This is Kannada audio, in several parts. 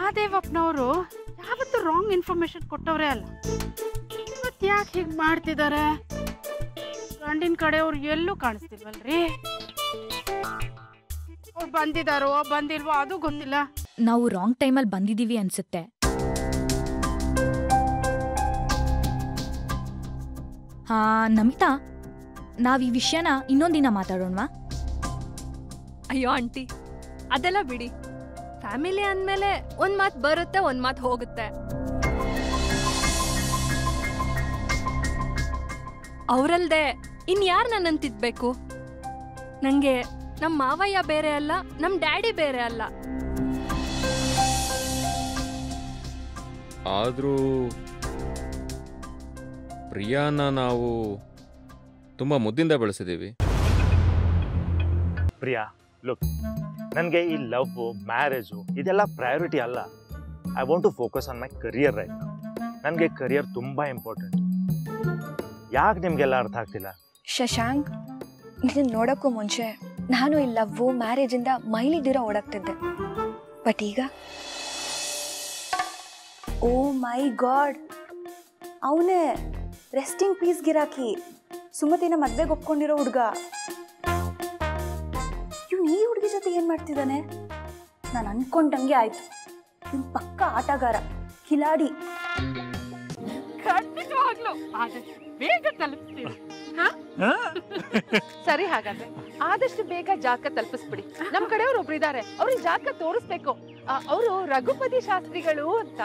ಮಹಾದೇವಪ್ಪನವರು ಯಾವತ್ತೂ ರಾಂಗ್ ಇನ್ಫಾರ್ಮೇಶನ್ ಕೊಟ್ಟವ್ರೆ ಅಲ್ಲ ಇವತ್ತು ಯಾಕೆ ಹೀಗೆ ಮಾಡ್ತಿದ್ದಾರೆ ಗಂಡಿನ ಕಡೆಯವ್ರು ಎಲ್ಲೂ ಕಾಣಿಸ್ತಿಲ್ವಲ್ರಿ ಅವ್ರು ಬಂದಿದಾರೋ ಬಂದಿಲ್ವೋ ಅದು ಗೊತ್ತಿಲ್ಲ ನಾವು ರಾಂಗ್ ಟೈಮಲ್ಲಿ ಬಂದಿದ್ದೀವಿ ಅನ್ಸುತ್ತೆ ಹಾ ನಮಿತಾ ನಾವ್ ಈ ವಿಷಯನ ಇನ್ನೊಂದಿನ ಮಾತಾಡೋಣವಾ ಅಯ್ಯೋ ಆಂಟಿ ಅದೆಲ್ಲ ಬಿಡಿ ಫ್ಯಾಮಿಲಿ ಅಂದ್ಮೇಲೆ ಒಂದ್ ಮಾತ್ ಬರುತ್ತೆ ಒಂದ್ ಮಾತ್ ಹೋಗುತ್ತೆ ಅವ್ರಲ್ದೆ ಇನ್ಯಾರ್ ನನ್ನನ್ ತಿದ್ಬೇಕು ನಂಗೆ ನಮ್ ಮಾವಯ್ಯ ಬೇರೆ ಅಲ್ಲ ನಮ್ ಡ್ಯಾಡಿ ಬೇರೆ ಅಲ್ಲ ಆದರೂ ಪ್ರಿಯಾನ ನಾವು ತುಂಬ ಮುದ್ದಿಂದ ಬೆಳೆಸಿದ್ದೀವಿ ಪ್ರಿಯಾ ಲುಕ್ ನನಗೆ ಈ ಲವ್ ಮ್ಯಾರೇಜು ಇದೆಲ್ಲ ಪ್ರಯಾರಿಟಿ ಅಲ್ಲ I want to focus on my career right ನನಗೆ ಕರಿಯರ್ ತುಂಬ ಇಂಪಾರ್ಟೆಂಟ್ ಯಾಕೆ ನಿಮಗೆಲ್ಲ ಅರ್ಥ ಆಗ್ತಿಲ್ಲ ಶಶಾಂಕ್ ಇದನ್ನ ನೋಡೋಕ್ಕೂ ಮುಂಚೆ ನಾನು ಈ ಲವ್ವು ಮ್ಯಾರೇಜಿಂದ ಮೈಲಿದಿರೋ ಓಡಾಗ್ತಿದ್ದೆ ಬಟ್ ಈಗ ಓ ಮೈ ಗಾಡ್ ಅವನೇ ರೆಸ್ಟಿಂಗ್ ಪೀಸ್ ಗಿರಾಕಿ ಸುಮತಿನ ಮದ್ವೆಗೆ ಒಪ್ಕೊಂಡಿರೋ ಹುಡುಗ ಇವ್ನು ಈ ಹುಡುಗಿ ಜೊತೆ ಏನು ಮಾಡ್ತಿದ್ದಾನೆ ನಾನು ಅನ್ಕೊಂಡಂಗೆ ಆಯ್ತು ಇವ್ನು ಪಕ್ಕ ಆಟಗಾರ ಕಿಲಾಡಿ ಖಂಡಿತವಾಗ್ಲು ಆದಷ್ಟು ಬೇಗ ತಲುಪಿಸ್ತೀವಿ ಸರಿ ಹಾಗಾದ್ರೆ ಆದಷ್ಟು ಬೇಗ ಜಾತಕ ತಲುಪಿಸ್ಬಿಡಿ ನಮ್ ಕಡೆಯವ್ರು ಒಬ್ರು ಇದಾರೆ ಅವ್ರಿಗೆ ಜಾತಕ ತೋರಿಸ್ಬೇಕು ಅವರು ರಘುಪತಿ ಶಾಸ್ತ್ರಿಗಳು ಅಂತ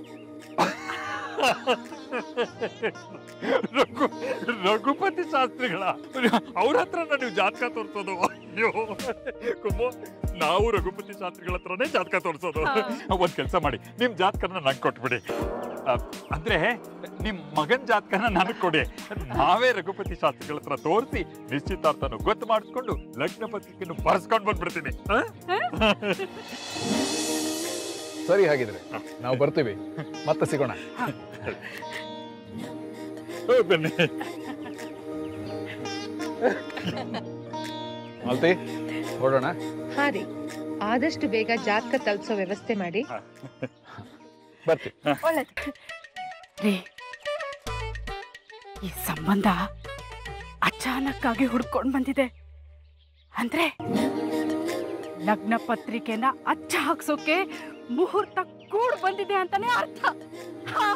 ರಘು ರಘುಪತಿ ಶಾಸ್ತ್ರಿಗಳ ಅವ್ರ ಹತ್ರ ನೀವು ಜಾತಕ ತೋರಿಸೋದು ಅಯ್ಯೋ ಕುಮ್ಮು ನಾವು ರಘುಪತಿ ಶಾಸ್ತ್ರಿಗಳ ಹತ್ರನೇ ಜಾತಕ ತೋರಿಸೋದು ಒಂದ್ ಕೆಲಸ ಮಾಡಿ ನಿಮ್ ಜಾತಕನ ನಂಗೆ ಕೊಟ್ಬಿಡಿ ಆ, ಅಂದ್ರೆ ನಿಮ್ ಮಗನ್ ಜಾತಕನ ನನಗ್ ಕೊಡಿ ನಾವೇ ರಘುಪತಿ ಶಾಸ್ತ್ರಿಗಳ ಹತ್ರ ತೋರಿಸಿ ನಿಶ್ಚಿತಾರ್ಥನು ಗೊತ್ತು ಮಾಡಿಸ್ಕೊಂಡು ಲಗ್ನ ಪತ್ರಿಕೆಯನ್ನು ಬರ್ಸ್ಕೊಂಡ್ ಬಂದ್ಬಿಡ್ತೀನಿ ಆ? ಸರಿ ಹಾಗಿದ್ರೆ ನಾವು ಬರ್ತೀವಿ ಮತ್ತೆ ಸಿಗೋಣ ಓ, ಬನ್ನಿ ಮಾಲ್ತಿ ಹೊರಡೋಣ ಹಾ ರೀ ಆದಷ್ಟು ಬೇಗ ಜಾತಕ ತಲುಪಿಸೋ ವ್ಯವಸ್ಥೆ ಮಾಡಿ ಬರ್ತೀವಿ ರೀ ಈ ಸಂಬಂಧ ಅಚಾನಕ್ ಆಗಿ ಹುಡ್ಕೊಂಡ್ ಬಂದಿದೆ ಅಂದ್ರೆ ಲಗ್ನ ಪತ್ರಿಕೆನ ಅಚ್ಚ ಹಾಕ್ಸೋಕೆ ಮುಹೂರ್ತ ಕೂಡ್ ಬಂದಿದೆ ಅಂತಾನೆ ಅರ್ಥ ಹಾ.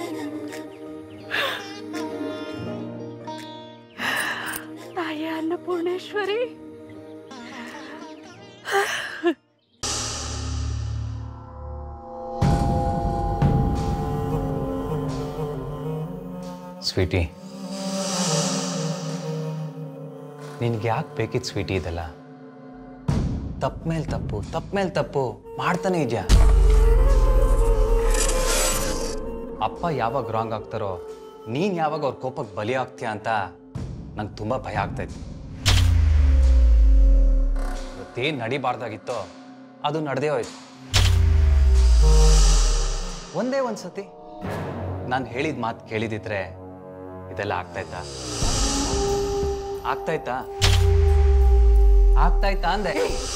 ತಾಯಿ ಅನ್ನಪೂರ್ಣೇಶ್ವರಿ ಸ್ವೀಟಿ ನಿನ್ಗೆ ಯಾಕೆ ಬೇಕಿತ್ತು ಸ್ವೀಟಿ ಇದೆಲ್ಲ ತಪ್ಪ ಮೇಲೆ ತಪ್ಪು ತಪ್ಪ ಮೇಲೆ ತಪ್ಪು ಮಾಡ್ತಾನೆ ಇದೆಯಾ ಅಪ್ಪ ಯಾವಾಗ ರಾಂಗ್ ಆಗ್ತಾರೋ ನೀನು ಯಾವಾಗ ಅವ್ರ ಕೋಪಕ್ಕೆ ಬಲಿ ಆಗ್ತೀಯ ಅಂತ ನಂಗೆ ತುಂಬ ಭಯ ಆಗ್ತಾಯಿತ್ತು ಇವತ್ತೇನು ನಡಿಬಾರ್ದಾಗಿತ್ತೋ ಅದು ನಡೆದೇ ಹೋಯ್ತು ಒಂದೇ ಒಂದು ಸತಿ ನಾನು ಹೇಳಿದ ಮಾತು ಕೇಳಿದಿದ್ರೆ ಇದೆಲ್ಲ ಆಗ್ತಾಯ್ತಾ ಆಗ್ತಾಯ್ತಾ ಆಗ್ತಾಯ್ತಾ ಅಂದೆ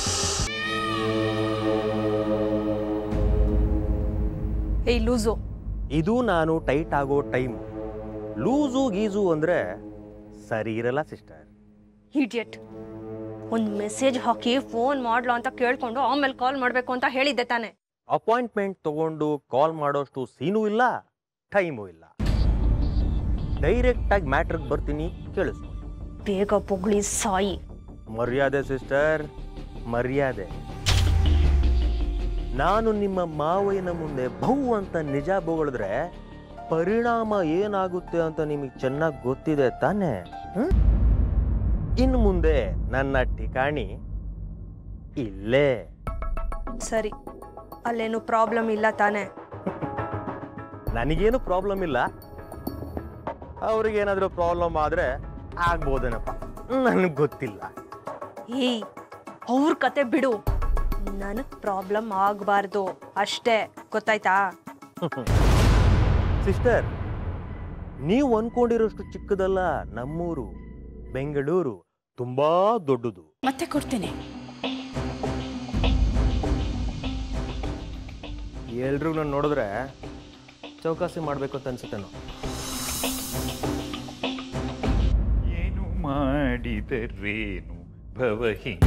ಏಯ್ ಲೂಸು ಇದು ನಾನು ಟೈಟ್ ಆಗೋ ಟೈಮ್ ಲೂಸು ಗೀಸು ಅಂದರೆ ಸರಿ ಇರಲ್ಲ ಸಿಸ್ಟರ್ ಇಡಿಯಟ್ ಒಂದು ಮೆಸೇಜ್ ಹಾಕಿ ಫೋನ್ ಮಾಡ್ಲಾ ಅಂತ ಕೇಳ್ಕೊಂಡು ಆಮೇಲೆ ಕಾಲ್ ಮಾಡಬೇಕು ಅಂತ ಹೇಳಿದ್ದೆ ತಾನೆ ಅಪಾಯಿಂಟ್ಮೆಂಟ್ ತಗೊಂಡು ಕಾಲ್ ಮಾಡೋಷ್ಟು ಸೀನು ಇಲ್ಲ ಟೈಮು ಇಲ್ಲ ಡೈರೆಕ್ಟಾಗಿ ಮ್ಯಾಟ್ರಿಗೆ ಬರ್ತೀನಿ ಕೇಳಿಸ್ಕೊ ಬೇಗ ಪೊಗಳಿ ಸಾಯಿ ಮರ್ಯಾದೆ ಸಿಸ್ಟರ್ ಮರ್ಯಾದೆ ನಾನು ನಿಮ್ಮ ಮಾವಯ್ಯನ ಮುಂದೆ ಬಹು ಅಂತ ನಿಜ ಬೊಗಳಿದ್ರೆ ಪರಿಣಾಮ ಏನಾಗುತ್ತೆ ಅಂತ ನಿಮಗೆ ಚೆನ್ನಾಗಿ ಗೊತ್ತಿದೆ ತಾನೇ ಹ್ಮ್? ಇನ್ನು ಮುಂದೆ ನನ್ನ ಠಿಕಾಣಿ ಇಲ್ಲೇ ಸರಿ ಅಲ್ಲೇನು ಪ್ರಾಬ್ಲಮ್ ಇಲ್ಲ ತಾನೆ ನನಗೇನು ಪ್ರಾಬ್ಲಮ್ ಇಲ್ಲ ಅವ್ರಿಗೇನಾದರೂ ಪ್ರಾಬ್ಲಮ್ ಆದರೆ ಆಗ್ಬೋದೇನಪ್ಪ ನನಗೆ ಗೊತ್ತಿಲ್ಲ ಏಯ್ ಅವ್ರ ಕತೆ ಬಿಡು ನನಗ್ ಪ್ರಾಬ್ಲಮ್ ಆಗಬಾರ್ದು ಅಷ್ಟೇ ಗೊತ್ತಾಯ್ತಾ ಸಿಸ್ಟರ್ ನೀವು ಅನ್ಕೊಂಡಿರೋಷ್ಟು ಚಿಕ್ಕದಲ್ಲ ನಮ್ಮೂರು ಬೆಂಗಳೂರು ತುಂಬಾ ದೊಡ್ಡದು ಮತ್ತೆ ಕೊಡ್ತೀನಿ ಎಲ್ರಿಗೂ ನಾನು ನೋಡಿದ್ರೆ ಚೌಕಾಸಿ ಮಾಡಬೇಕು ಅಂತ ಅನ್ಸುತ್ತೇನೋ ಏನು ಮಾಡಿದರೇನು ಭವಹಿಂಗ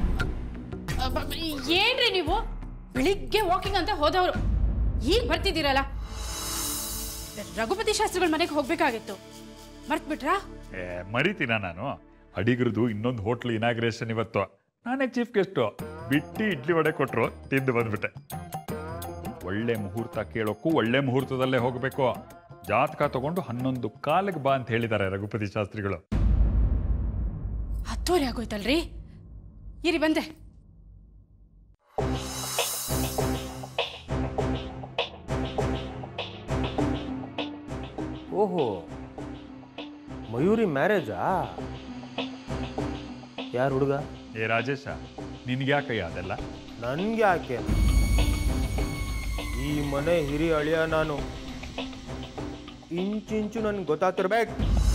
ಏನ್ರಿ ನೀವು ಬೆಳಿಗ್ಗೆ ವಾಕಿಂಗ್ ಅಂತ ಹೋದವರು ಈಗ ಬರ್ತಿದ್ದೀರಲ್ಲ ರಘುಪತಿ ಶಾಸ್ತ್ರಿಗಳ ಮನೆಗೆ ಹೋಗ್ಬೇಕಾಗಿತ್ತು ಮರ್ತ್ಬಿಟ್ರಾ ಏ, ಮರಿತೀನ ನಾನು ಅಡಿಗರದು ಇನ್ನೊಂದು ಹೋಟ್ಲ್ ಇನಾಗ್ರೇಷನ್ ಇವತ್ತು ನಾನೇ ಚೀಫ್ ಗೆಸ್ಟು ಬಿಟ್ಟು ಇಡ್ಲಿ ವಡೆ ಕೊಟ್ರು ತಿಂದು ಬಂದ್ಬಿಟ್ಟೆ ಒಳ್ಳೆ ಮುಹೂರ್ತ ಕೇಳೋಕ್ಕೂ ಒಳ್ಳೆ ಮುಹೂರ್ತದಲ್ಲೇ ಹೋಗಬೇಕು ಜಾತಕ ತಗೊಂಡು ಹನ್ನೊಂದು ಕಾಲಿಗೆ ಬಾ ಅಂತ ಹೇಳಿದ್ದಾರೆ ರಘುಪತಿ ಶಾಸ್ತ್ರಿಗಳು ಹತ್ತುವರೆ ಆಗೋಯ್ತಲ್ರಿ ಇರಿ ಬಂದೆ ಓಹೋ ಮಯೂರಿ ಮ್ಯಾರೇಜಾ ಯಾರು ಹುಡುಗ ಏ ರಾಜೇಶ ನಿನ್ಗ್ಯಾಕಯ್ಯ ಅದೆಲ್ಲ ನನ್ಗೆ ಯಾಕೆ ಈ ಮನೆ ಹಿರಿಯ ಅಳಿಯ ನಾನು ಇಂಚಿಂಚು ನನ್ಗೆ ಗೊತ್ತಾಗ್ತಿರ್ಬೇಕು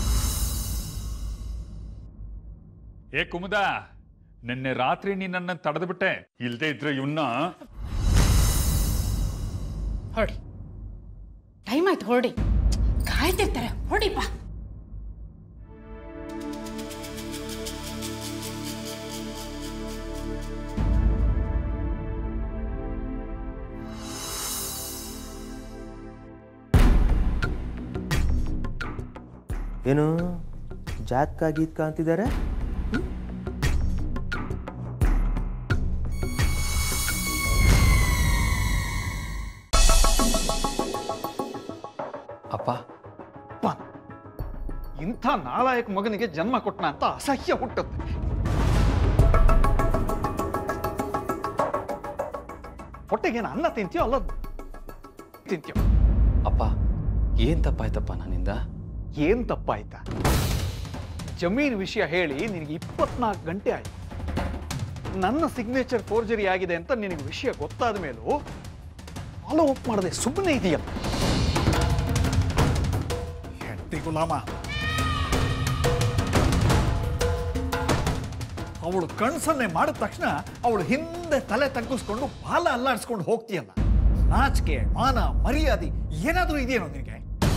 ಏ ಕುಮುದ ನಿನ್ನೆ ರಾತ್ರಿ ನೀನನ್ನ ತಡೆದ್ಬಿಟ್ಟೆ ಇಲ್ದೇ ಇದ್ರೆ ಇವನ್ನ ಹೊರಡಿ ಟೈಮ್ ಆಯ್ತು ಹೊರಡಿ ಕಾಯ್ತಿರ್ತಾರೆ ಹೊರಡಿಪ್ಪ ಏನು ಜಾತ್ಕ ಗೀತ್ಕ ಅಂತಿದ್ದಾರೆ ಅಪ್ಪ ಇಂಥ ನಾಲಾಯಕ ಮಗನಿಗೆ ಜನ್ಮ ಕೊಟ್ಟನ ಅಂತ ಅಸಹ್ಯ ಹುಟ್ಟುತ್ತೆ ಹೊಟ್ಟೆಗೇನು ಅನ್ನ ತಿಂತೀಯೋ ಅಲ್ಲ ತಿಂತೀಯೋ ಅಪ್ಪ ಏನ್ ತಪ್ಪಾಯ್ತಪ್ಪ ನನ್ನಿಂದ ಏನ್ ತಪ್ಪಾಯ್ತಾ ಜಮೀನು ವಿಷಯ ಹೇಳಿ ನಿನಗೆ ಇಪ್ಪತ್ನಾಲ್ಕು ಗಂಟೆ ಆಯ್ತು ನನ್ನ ಸಿಗ್ನೇಚರ್ ಫೋರ್ಜರಿ ಆಗಿದೆ ಅಂತ ನಿನಗೆ ವಿಷಯ ಗೊತ್ತಾದ ಮೇಲೂ ಫಾಲೋ ಅಪ್ ಮಾಡದೆ ಸುಮ್ಮನೆ ಇದೆಯಲ್ಲ ಹೆಂಡತಿ ಗುಲಾಮ ಅವಳು ಕಣ್ಸನ್ನೆ ಮಾಡಿದ ತಕ್ಷಣ ಅವಳು ಹಿಂದೆ ತಲೆ ತಗ್ಗಿಸ್ಕೊಂಡು ಬಾಲ ಅಲ್ಲಾಡಿಸ್ಕೊಂಡು ಹೋಗ್ತೀಯಲ್ಲ ನಾಚಿಕೆ ಮಾನ ಮರ್ಯಾದೆ ಏನಾದರೂ ಇದೆಯೇನೋ ನಿನಗೆ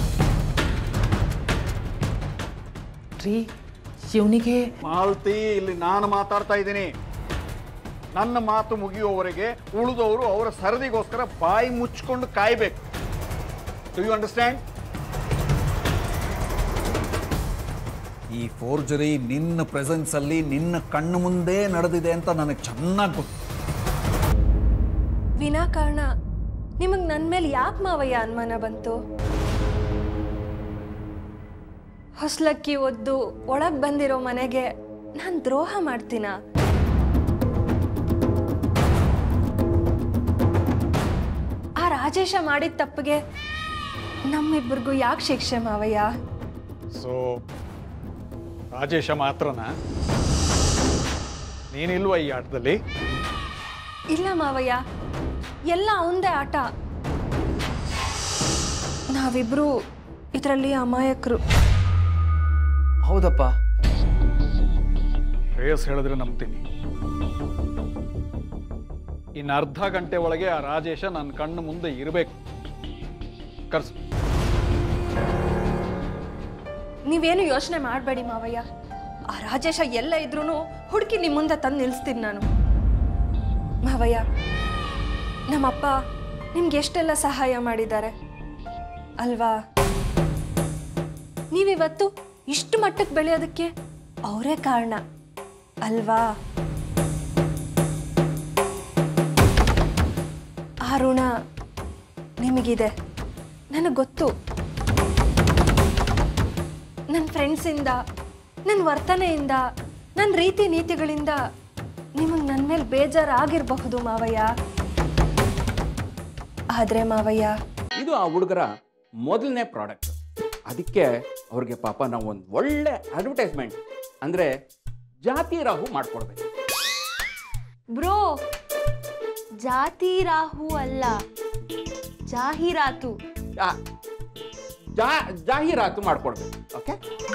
ರೀ ಶಿವನಿಗೆ ಮಾಲ್ತಿ ಇಲ್ಲಿ ನಾನು ಮಾತಾಡ್ತಾ ಇದ್ದೀನಿ ನನ್ನ ಮಾತು ಮುಗಿಯುವವರೆಗೆ ಉಳಿದವರು ಅವರ ಸರದಿಗೋಸ್ಕರ ಬಾಯಿ ಮುಚ್ಕೊಂಡು ಕಾಯ್ಬೇಕು ಡು ಯು ಅಂಡರ್ಸ್ಟ್ಯಾಂಡ್ ಈ ಫೋರ್ಜರಿ ನಿನ್ನ ಪ್ರೆಸೆನ್ಸ್ ಅಲ್ಲಿ ನಿನ್ನ ಕಣ್ಣು ಮುಂದೆ ನಡೆದಿದೆ ಅಂತ ನನಗೆ ಚೆನ್ನಾಗಿ ಗೊತ್ತು ವಿನಾಕಾರಣ ನಿಮಗ್ ನನ್ ಮೇಲೆ ಯಾಕೆ ಮಾವಯ್ಯ ಅನುಮಾನ ಬಂತು ಹೊಸ್ಲಕ್ಕಿ ಒದ್ದು ಒಳಗ್ ಬಂದಿರೋ ಮನೆಗೆ ನಾನ್ ದ್ರೋಹ ಮಾಡ್ತೀನ ಆ ರಾಜೇಶ ಮಾಡಿದ ತಪ್ಪಿಗೆ ನಮ್ಮಿಬ್ಬರಿಗೂ ಯಾಕೆ ಶಿಕ್ಷೆ ಮಾವಯ್ಯ ಸೊ ರಾಜೇಶ ಮಾತ್ರನ ನೀನಿಲ್ವ ಈ ಆಟದಲ್ಲಿ ಇಲ್ಲ ಮಾವಯ್ಯ ಎಲ್ಲ ಅವಂದೇ ಆಟ ನಾವಿಬ್ರು ಇದರಲ್ಲಿ ಅಮಾಯಕರು ಹೌದಪ್ಪ ಶ್ರೇಯಸ್ ಹೇಳಿದ್ರೆ ನಂಬ್ತೀನಿ ಇನ್ನು ಅರ್ಧ ಗಂಟೆ ಒಳಗೆ ಆ ರಾಜೇಶ ನನ್ನ ಕಣ್ಣು ಮುಂದೆ ಇರಬೇಕು ಕರ್ಸು ನೀವೇನು ಯೋಚನೆ ಮಾಡಬೇಡಿ ಮಾವಯ್ಯ ಆ ರಾಜೇಶ ಎಲ್ಲ ಇದ್ರೂ ಹುಡುಕಿ ನಿಮ್ಮ ಮುಂದೆ ತಂದು ನಿಲ್ಲಿಸ್ತೀನಿ ನಾನು ಮಾವಯ್ಯ ನಮ್ಮಪ್ಪ ನಿಮ್ಗೆ ಎಷ್ಟೆಲ್ಲ ಸಹಾಯ ಮಾಡಿದ್ದಾರೆ ಅಲ್ವಾ ನೀವಿವತ್ತು ಇಷ್ಟು ಮಟ್ಟಕ್ಕೆ ಬೆಳೆಯೋದಕ್ಕೆ ಅವರೇ ಕಾರಣ ಅಲ್ವಾ ಆ ಋಣ ನಿಮಗಿದೆ ನನಗೆ ಗೊತ್ತು ನನ್ನ ಫ್ರೆಂಡ್ಸಿಂದ ನನ್ನ ವರ್ತನೆಯಿಂದ ನನ್ನ ರೀತಿ ನೀತಿಗಳಿಂದ ನಿಮಗೆ ನನ್ನ ಮೇಲೆ ಬೇಜಾರಾಗಿರಬಹುದು ಮಾವಯ್ಯ ಆದರೆ ಮಾವಯ್ಯ ಇದು ಆ ಹುಡುಗರ ಮೊದಲನೇ ಪ್ರಾಡಕ್ಟ್ ಅದಕ್ಕೆ ಅವ್ರಿಗೆ ಪಾಪ ನಾವು ಒಂದು ಒಳ್ಳೆ ಅಡ್ವರ್ಟೈಸ್ಮೆಂಟ್ ಅಂದರೆ ಜಾತಿ ರಾಹು ಮಾಡಿಕೊಡ್ಬೇಕು ಬ್ರೋ ಜಾತಿ ರಾಹು ಅಲ್ಲ ಜಾಹೀರಾತು ಜಾ ಜಾಹೀರಾತು ಮಾಡಿಕೊಡ್ಬೇಕು ಓಕೆ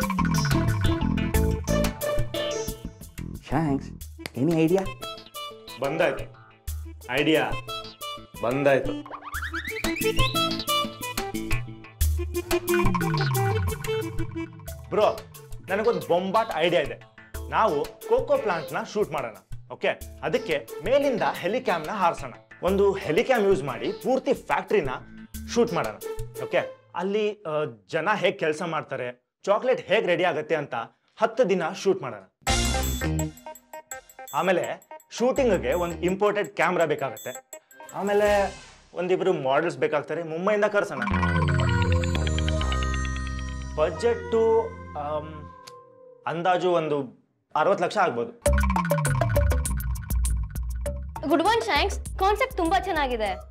ಥ್ಯಾಂಕ್ಸ್ ಎನಿ ಐಡಿಯಾ ಬಂದಾಯ್ತು ಐಡಿಯಾ ಬಂದಾಯ್ತು ಬ್ರೋ ನನಗೊಂದು ಬೊಂಬಾಟ್ ಐಡಿಯಾ ಇದೆ ನಾವು ಕೋಕೋ ಪ್ಲಾಂಟ್ನ ಶೂಟ್ ಮಾಡೋಣ ಓಕೆ ಅದಕ್ಕೆ ಮೇಲಿಂದ ಹೆಲಿಕ್ಯಾಮ್ನ ಹಾರಿಸೋಣ ಒಂದು ಹೆಲಿಕ್ಯಾಮ್ ಯೂಸ್ ಮಾಡಿ ಪೂರ್ತಿ ಫ್ಯಾಕ್ಟ್ರಿನ ಶೂಟ್ ಮಾಡೋಣ ಓಕೆ ಅಲ್ಲಿ ಆ, ಜನ ಹೇಗೆ ಕೆಲಸ ಮಾಡ್ತಾರೆ ಚಾಕ್ಲೇಟ್ ಹೇಗೆ ರೆಡಿ ಆಗುತ್ತೆ ಅಂತ ಹತ್ತು ದಿನ ಶೂಟ್ ಮಾಡೋಣ ಆಮೇಲೆ ಶೂಟಿಂಗ್ಗೆ ಒಂದು ಇಂಪೋರ್ಟೆಡ್ ಕ್ಯಾಮ್ರಾ ಬೇಕಾಗುತ್ತೆ ಆಮೇಲೆ ಒಂದಿಬ್ರು ಮಾಡೆಲ್ಸ್ ಬೇಕಾಗ್ತಾರೆ ಮುಂಬೈಯಿಂದ ಕರ್ಸೋಣ ಬಜೆಟ್ಟು ಅಂದಾಜು ಒಂದು ಅರವತ್ತು ಲಕ್ಷ ಆಗ್ಬೋದು ಗುಡ್ ಒನ್ ಥ್ಯಾಂಕ್ಸ್ ಕಾನ್ಸೆಪ್ಟ್ ತುಂಬಾ ಚೆನ್ನಾಗಿದೆ